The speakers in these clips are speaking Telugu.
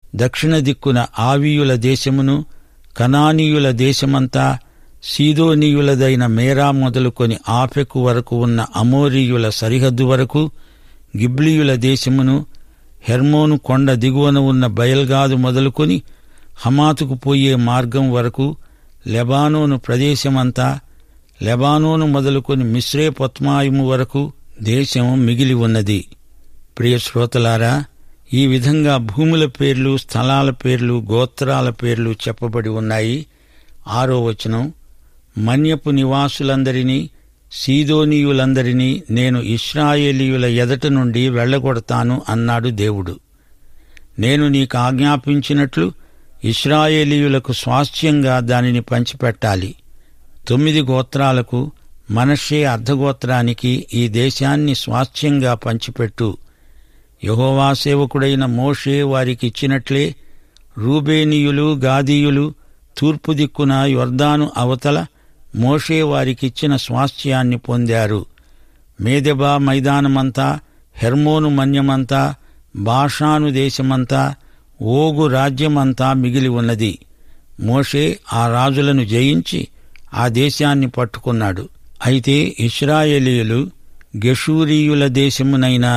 దక్షిణ దిక్కున ఆవీయుల దేశమును కనానీయుల దేశమంతా సీదోనీయులదైన మేరా మొదలుకొని ఆఫెకు వరకు ఉన్న అమోరీయుల సరిహద్దు వరకు గిబ్లీయుల దేశమును హెర్మోను కొండ దిగువన ఉన్న బయల్గాదు మొదలుకొని హమాతుకు పోయే మార్గం వరకు లెబానోను ప్రదేశమంతా లెబానోను మొదలుకొని మిశ్రే పద్మాయుము వరకు దేశం మిగిలి ఉన్నది ప్రియ శ్రోతలారా ఈ విధంగా భూముల పేర్లు స్థలాల పేర్లు గోత్రాల పేర్లు చెప్పబడి ఉన్నాయి ఆరో వచనం మన్యపు నివాసులందరినీ సీదోనీయులందరినీ నేను ఇస్రాయేలీయుల ఎదట నుండి వెళ్ళగొడతాను అన్నాడు దేవుడు నేను నీకు ఆజ్ఞాపించినట్లు ఇస్రాయేలీయులకు స్వాస్థ్యంగా దానిని పంచిపెట్టాలి తొమ్మిది గోత్రాలకు మనషే అర్ధగోత్రానికి ఈ దేశాన్ని స్వాస్థ్యంగా పంచిపెట్టు యహోవా సేవకుడైన మోషే వారికిచ్చినట్లే రూబేనీయులు గాదీయులు తూర్పు దిక్కున యొర్దాను అవతల మోషే వారికిచ్చిన స్వాస్థ్యాన్ని పొందారు మేదెబా మైదానమంతా హెర్మోను మన్యమంతా బాషాను దేశమంతా ఓగు రాజ్యమంతా మిగిలి ఉన్నది మోషే ఆ రాజులను జయించి ఆ దేశాన్ని పట్టుకున్నాడు అయితే ఇస్రాయేలీయులు గెషూరీయుల దేశమునైనా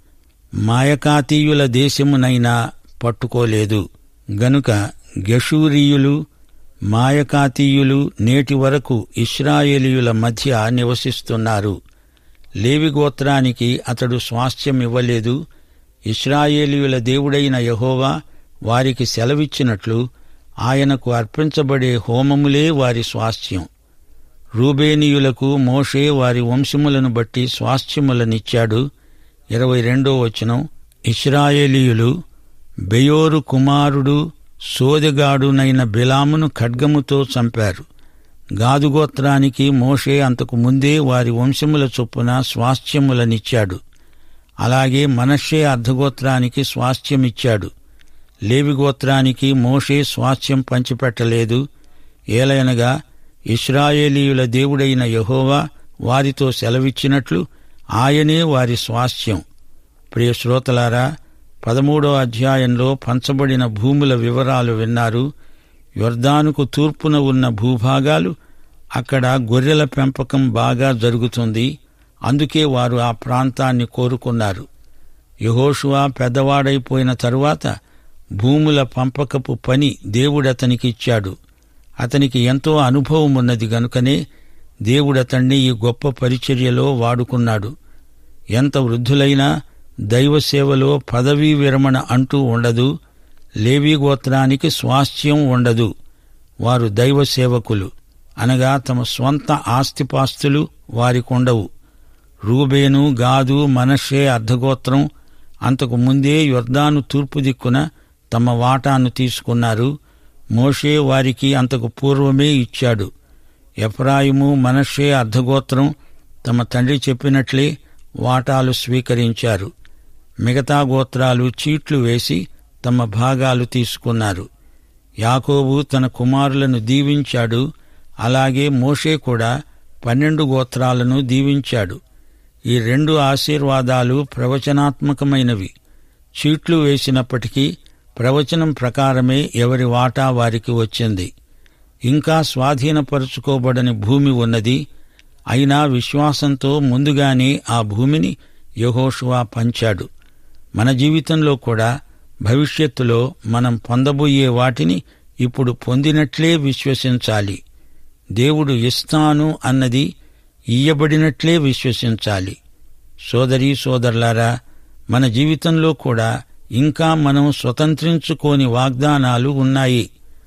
మాయకాతీయుల దేశమునైనా పట్టుకోలేదు గనుక గెషూరీయులు మాయకాతీయులు నేటి వరకు ఇస్రాయేలీయుల మధ్య నివసిస్తున్నారు లేవి గోత్రానికి అతడు స్వాస్థ్యం ఇవ్వలేదు ఇస్రాయేలీయుల దేవుడైన యహోవా వారికి సెలవిచ్చినట్లు ఆయనకు అర్పించబడే హోమములే వారి స్వాస్థ్యం రూబేనీయులకు మోషే వారి వంశములను బట్టి స్వాస్థ్యములనిచ్చాడు ఇరవై రెండో వచనం ఇస్రాయేలీయులు బెయోరు కుమారుడు సోదెగాడునైన బిలామును ఖడ్గముతో చంపారు గాదుగోత్రానికి మోషే అంతకు ముందే వారి వంశముల చొప్పున స్వాస్థ్యములనిచ్చాడు అలాగే మనషే అర్ధగోత్రానికి స్వాస్థ్యమిచ్చాడు లేవిగోత్రానికి మోషే స్వాస్థ్యం పంచిపెట్టలేదు ఏలయనగా ఇస్రాయేలీయుల దేవుడైన యహోవా వారితో సెలవిచ్చినట్లు ఆయనే వారి స్వాస్థ్యం ప్రియ శ్రోతలారా పదమూడో అధ్యాయంలో పంచబడిన భూముల వివరాలు విన్నారు యొర్దానుకు తూర్పున ఉన్న భూభాగాలు అక్కడ గొర్రెల పెంపకం బాగా జరుగుతుంది అందుకే వారు ఆ ప్రాంతాన్ని కోరుకున్నారు యహోషువా పెద్దవాడైపోయిన తరువాత భూముల పంపకపు పని దేవుడతనికిచ్చాడు అతనికి ఎంతో అనుభవం ఉన్నది గనుకనే దేవుడతణ్ణి ఈ గొప్ప పరిచర్యలో వాడుకున్నాడు ఎంత వృద్ధులైనా దైవ సేవలో పదవీ విరమణ అంటూ ఉండదు లేవీ గోత్రానికి స్వాస్థ్యం ఉండదు వారు దైవ సేవకులు అనగా తమ స్వంత ఆస్తిపాస్తులు వారికుండవు రూబేను గాదు మనషే అర్ధగోత్రం అంతకు ముందే యొర్దాను తూర్పు దిక్కున తమ వాటాను తీసుకున్నారు మోషే వారికి అంతకు పూర్వమే ఇచ్చాడు ఎఫ్రాయిము మనషే అర్ధగోత్రం తమ తండ్రి చెప్పినట్లే వాటాలు స్వీకరించారు మిగతా గోత్రాలు చీట్లు వేసి తమ భాగాలు తీసుకున్నారు యాకోబు తన కుమారులను దీవించాడు అలాగే మోషే కూడా పన్నెండు గోత్రాలను దీవించాడు ఈ రెండు ఆశీర్వాదాలు ప్రవచనాత్మకమైనవి చీట్లు వేసినప్పటికీ ప్రవచనం ప్రకారమే ఎవరి వాటా వారికి వచ్చింది ఇంకా స్వాధీనపరుచుకోబడని భూమి ఉన్నది అయినా విశ్వాసంతో ముందుగానే ఆ భూమిని యహోషువా పంచాడు మన జీవితంలో కూడా భవిష్యత్తులో మనం పొందబోయే వాటిని ఇప్పుడు పొందినట్లే విశ్వసించాలి దేవుడు ఇస్తాను అన్నది ఇయ్యబడినట్లే విశ్వసించాలి సోదరీ సోదరులారా మన జీవితంలో కూడా ఇంకా మనం స్వతంత్రించుకోని వాగ్దానాలు ఉన్నాయి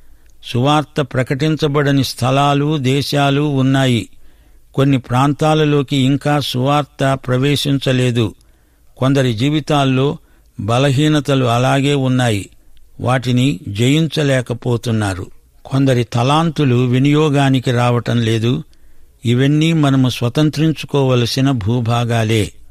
సువార్త ప్రకటించబడని స్థలాలు దేశాలు ఉన్నాయి కొన్ని ప్రాంతాలలోకి ఇంకా సువార్త ప్రవేశించలేదు కొందరి జీవితాల్లో బలహీనతలు అలాగే ఉన్నాయి వాటిని జయించలేకపోతున్నారు కొందరి తలాంతులు వినియోగానికి రావటం లేదు ఇవన్నీ మనము స్వతంత్రించుకోవలసిన భూభాగాలే